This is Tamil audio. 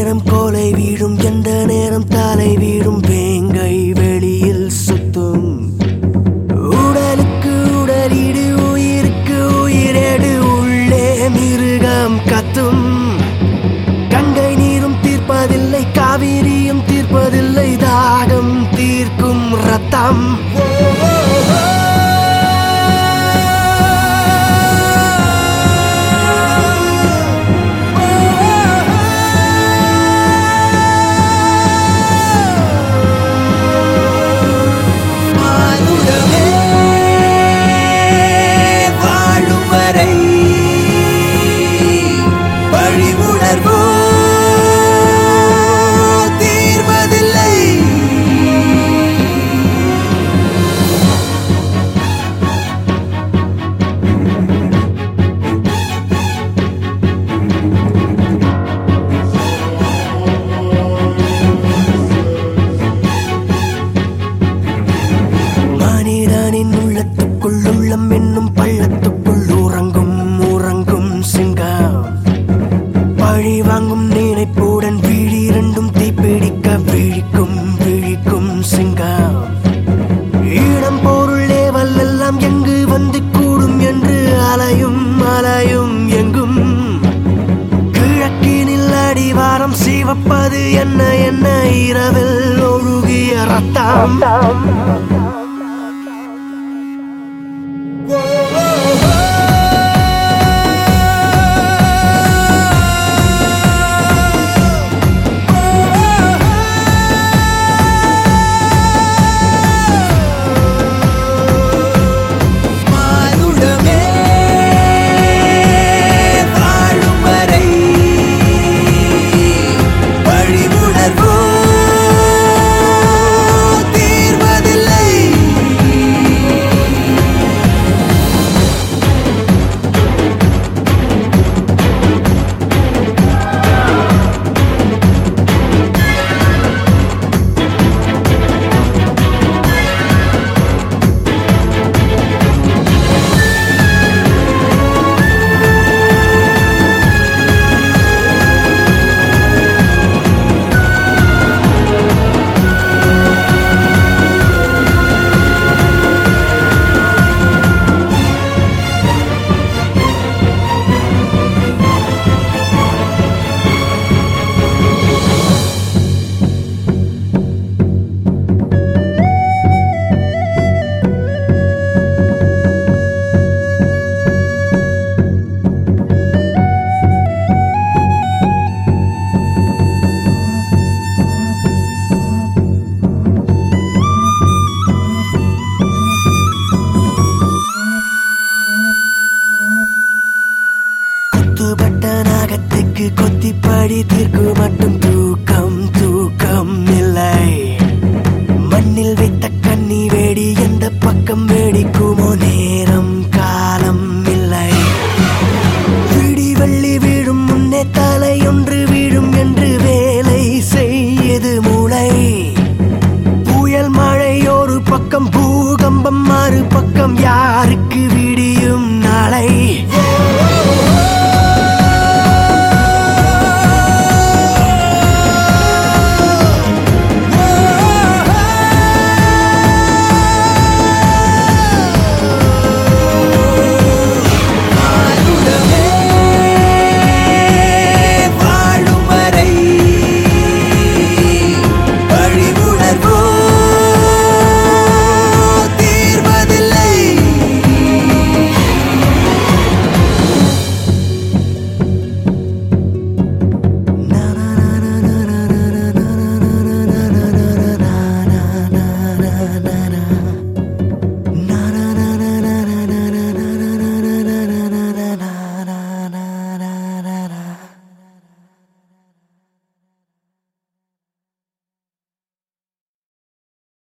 நேரம் கோலை வீழும் எந்த நேரம் தலை வீழும் வேங்கை வெளியில் சுத்தும் உடலுக்கு உடலீடு உயிருக்கு உயிரேடு உள்ளே மிருகம் கத்தும் கங்கை நீரும் தீர்ப்பதில்லை காவிரியும் தீர்ப்பதில்லை தாகம் தீர்க்கும் ரத்தம் மானுடமே வாழும் வரை வழி உணர்வோ தீர்வதில்லை மனிதனின் உள்ளத்துக்குள் உள்ளம் என்னும் பள்ளத்துக்குள் உறங்கும் உறங்கும் சிங்கம் பழி வாங்கும் நினைப்புடன் விழி இரண்டும் தீப்பிடிக்க விழிக்கும் விழிக்கும் சிங்கம் ஈழம் பொருள் ஏவல் எல்லாம் எங்கு வந்து கூடும் என்று அலையும் அலையும் எங்கும் கிழக்கினில் அடிவாரம் சிவப்பது என்ன என்ன இரவில் ஒழுகிய ரத்தம் மானுடமே வாழும் வரை வழி உணர்வோ தீர்வதில்லை குத்துப்பட்ட நாகத்துக்கு கொத்திப்படி தீர்க்கு மட்டும்